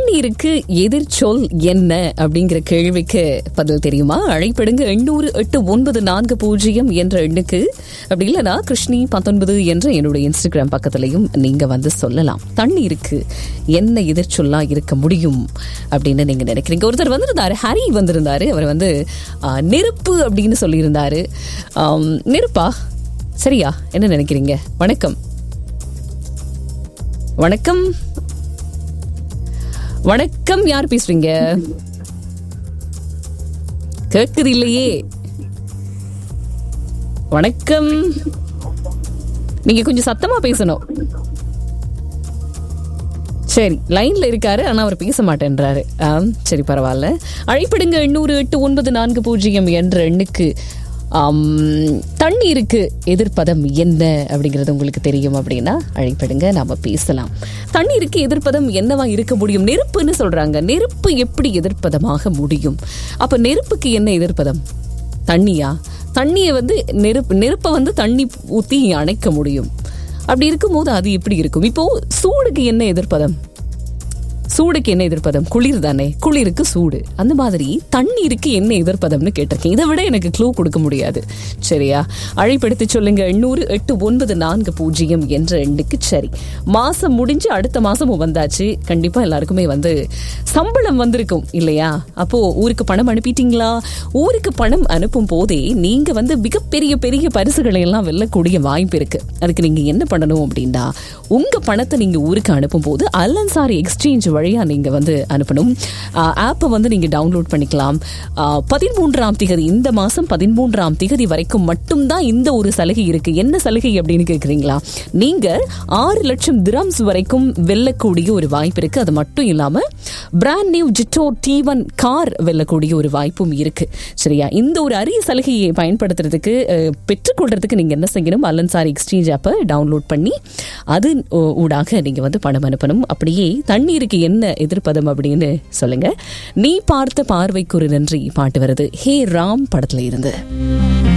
தண்ணீருக்கு எதிர்ச்சொல் என்ன அப்படிங்கிற கேள்விக்கு பதில் தெரியுமா அழைப்படுங்க எண்ணூறு எட்டு ஒன்பது நான்கு பூஜ்ஜியம் என்ற எண்ணுக்கு அப்படி இல்லைனா கிருஷ்ணி பத்தொன்பது என்ற என்னுடைய இன்ஸ்டாகிராம் பக்கத்துலையும் நீங்க வந்து சொல்லலாம் தண்ணீருக்கு என்ன எதிர்ச்சொல்லா இருக்க முடியும் அப்படின்னு நீங்க நினைக்கிறீங்க ஒருத்தர் வந்திருந்தாரு ஹரி வந்திருந்தாரு அவர் வந்து ஆ, நெருப்பு அப்படின்னு சொல்லியிருந்தாரு ஆம், நெருப்பா சரியா என்ன நினைக்கிறீங்க வணக்கம் வணக்கம் வணக்கம் யார் பேசுறீங்க கேக்குது இல்லையே வணக்கம் நீங்க கொஞ்சம் சத்தமா பேசணும் சரி லைன்ல இருக்காரு ஆனா அவர் பேச மாட்டேன்றாரு ஆம், சரி பரவாயில்ல அழைப்பிடுங்க எண்ணூறு எட்டு ஒன்பது நான்கு பூஜ்ஜியம் என்ற எண்ணுக்கு ஆம், தண்ணீருக்கு எதிர்ப்பதம் என்ன அப்படிங்கிறது உங்களுக்கு தெரியும் அப்படின்னா அழைப்பிடுங்க நாம பேசலாம் தண்ணீருக்கு எதிர்ப்பதம் என்னவா இருக்க முடியும் நெருப்புன்னு சொல்றாங்க நெருப்பு எப்படி எதிர்ப்பதமாக முடியும் அப்ப நெருப்புக்கு என்ன எதிர்ப்பதம் தண்ணியா தண்ணியை வந்து நெருப்பு நெருப்பை வந்து தண்ணி ஊற்றி அணைக்க முடியும் அப்படி இருக்கும்போது அது எப்படி இருக்கும் இப்போ சூடுக்கு என்ன எதிர்ப்பதம் சூடுக்கு என்ன எதிர்ப்பதம் குளிர் தானே குளிருக்கு சூடு அந்த மாதிரி தண்ணீருக்கு என்ன எதிர்ப்பதம்னு கேட்டிருக்கேன் இதை விட எனக்கு க்ளூ கொடுக்க முடியாது சரியா அழைப்படுத்தி சொல்லுங்க எண்ணூறு எட்டு ஒன்பது நான்கு பூஜ்ஜியம் என்ற எண்ணுக்கு சரி மாசம் முடிஞ்சு அடுத்த மாசமும் வந்தாச்சு கண்டிப்பா எல்லாருக்குமே வந்து சம்பளம் வந்திருக்கும் இல்லையா அப்போ ஊருக்கு பணம் அனுப்பிட்டீங்களா ஊருக்கு பணம் அனுப்பும் போதே நீங்க வந்து மிகப்பெரிய பெரிய பரிசுகளை எல்லாம் வெல்லக்கூடிய வாய்ப்பு இருக்கு அதுக்கு நீங்க என்ன பண்ணணும் அப்படின்னா உங்க பணத்தை நீங்க ஊருக்கு அனுப்பும் போது அலன்சாரி எக்ஸ்சேஞ்ச் வழியா நீங்க வந்து அனுப்பணும் ஆப்பை வந்து நீங்க டவுன்லோட் பண்ணிக்கலாம் ஆஹ், பதிமூன்றாம் திகதி இந்த மாசம் பதிமூன்றாம் திகதி வரைக்கும் மட்டும்தான் இந்த ஒரு சலுகை இருக்கு என்ன சலுகை அப்படின்னு கேக்குறீங்களா நீங்க ஆறு லட்சம் திரம்ஸ் வரைக்கும் வெல்லக்கூடிய ஒரு வாய்ப்பு இருக்கு அது மட்டும் இல்லாம பிராண்ட் நியூ ஜிட்டோ டி ஒன் கார் வெல்லக்கூடிய ஒரு வாய்ப்பும் இருக்கு சரியா இந்த ஒரு அரிய சலுகையை பயன்படுத்துறதுக்கு அஹ், பெற்றுக்கொள்றதுக்கு நீங்க என்ன செய்யணும் அல்லன்சாரி எக்ஸ்சேஞ்ச் ஆப்பை டவுன்லோட் பண்ணி அது ஊ- ஊடாக நீங்க வந்து பணம் அனுப்பணும் அப்படியே தண்ணீருக்கு என்ன எதிர்ப்பதம் அப்படின்னு சொல்லுங்க நீ பார்த்த பார்வைக்கு ஒரு நன்றி பாட்டு வருது ஹே ராம் படத்துல இருந்து